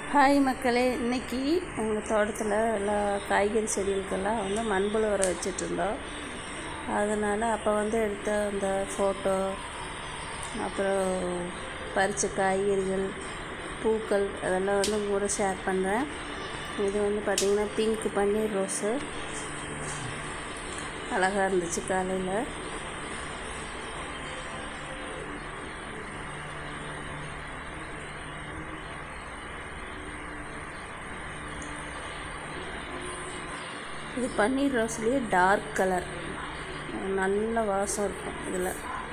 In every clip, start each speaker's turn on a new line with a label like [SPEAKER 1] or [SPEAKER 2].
[SPEAKER 1] hi மக்களே இன்னைக்கு எங்கள் தோட்டத்தில் எல்லா காய்கறி செடிகளுக்கெல்லாம் வந்து மண்புழு உரம் வச்சிட்ருந்தோம் அதனால் அப்போ வந்து எடுத்த அந்த ஃபோட்டோ அப்புறம் பறித்த காய்கறிகள் பூக்கள் அதெல்லாம் வந்து உங்க கூட ஷேர் பண்ணுறேன் இது வந்து பார்த்திங்கன்னா பிங்க் பன்னீர் ரோஸு அழகாக இருந்துச்சு காலையில் இது பன்னீர் ரோஸ்லேயே டார்க் கலர் நல்ல வாசம் இருக்கும் இதில்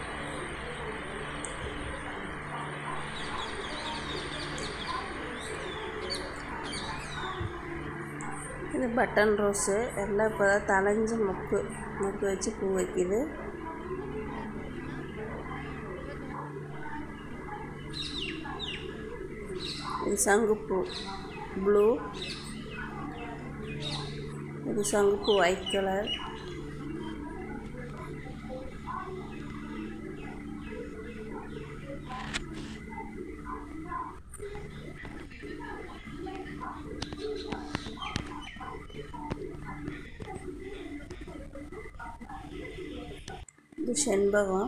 [SPEAKER 1] இது பட்டன் ரோஸு எல்லாம் இப்போ தான் தளைஞ்சு மொக்கு மொக்கு வச்சு பூ வைக்குது இது சங்குப்பூ ப்ளூ இது சங்குப்பூ ஒயிட் கலர் இது செண்பகம்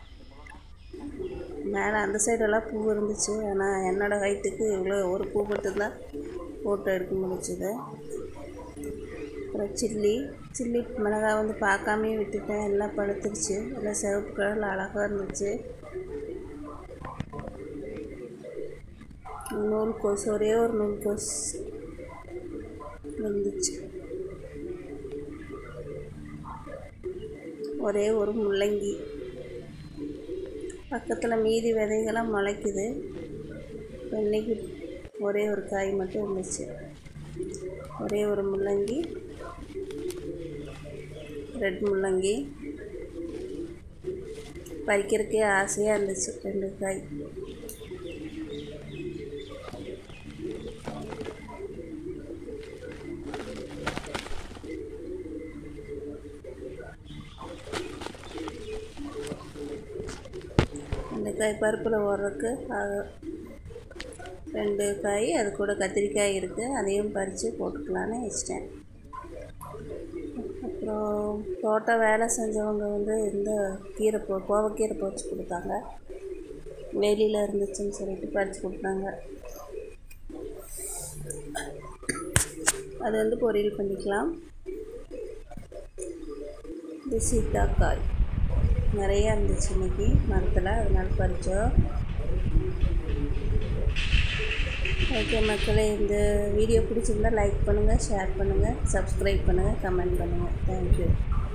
[SPEAKER 1] மேலே அந்த சைடெல்லாம் பூ இருந்துச்சு ஆனால் என்னோடய ஹைட்டுக்கு இவ்வளோ ஒரு பூ மட்டும்தான் ஃபோட்டோ எடுக்க முடிச்சுது அப்புறம் சில்லி சில்லி மிளகாய் வந்து பார்க்காமே விட்டுட்டேன் எல்லாம் பழுத்துருச்சு எல்லாம் சிவப்பு கலரில் அழகாக இருந்துச்சு நூல்கோஸ் ஒரே ஒரு நூல்கோஸ் இருந்துச்சு ஒரே ஒரு முள்ளங்கி பக்கத்தில் மீதி விதைகள்லாம் முளைக்குது இப்போ இன்றைக்கி ஒரே ஒரு காய் மட்டும் இருந்துச்சு ஒரே ஒரு முள்ளங்கி ரெட் முள்ளங்கி பறிக்கிறதுக்கே ஆசையாக இருந்துச்சு ரெண்டு காய் ரெண்டு காய் பருப்பில் ஓடுறதுக்கு ஆகும் ரெண்டு காய் அது கூட கத்திரிக்காய் இருக்குது அதையும் பறித்து போட்டுக்கலான்னு வச்சிட்டேன் அப்புறம் தோட்டம் வேலை செஞ்சவங்க வந்து இந்த கீரை போ கோவக்கீரை பறித்து கொடுத்தாங்க வெளியில் இருந்துச்சுன்னு சொல்லிட்டு பறித்து கொடுத்தாங்க அது வந்து பொரியல் பண்ணிக்கலாம் இது சீத்தாக்காய் நிறையா இருந்துச்சு இன்றைக்கி மரத்தில் அதனால பறித்தோம் ஓகே மக்களே இந்த வீடியோ பிடிச்சிருந்தா லைக் பண்ணுங்கள் ஷேர் பண்ணுங்கள் சப்ஸ்கிரைப் பண்ணுங்கள் கமெண்ட் பண்ணுங்கள் தேங்க்யூ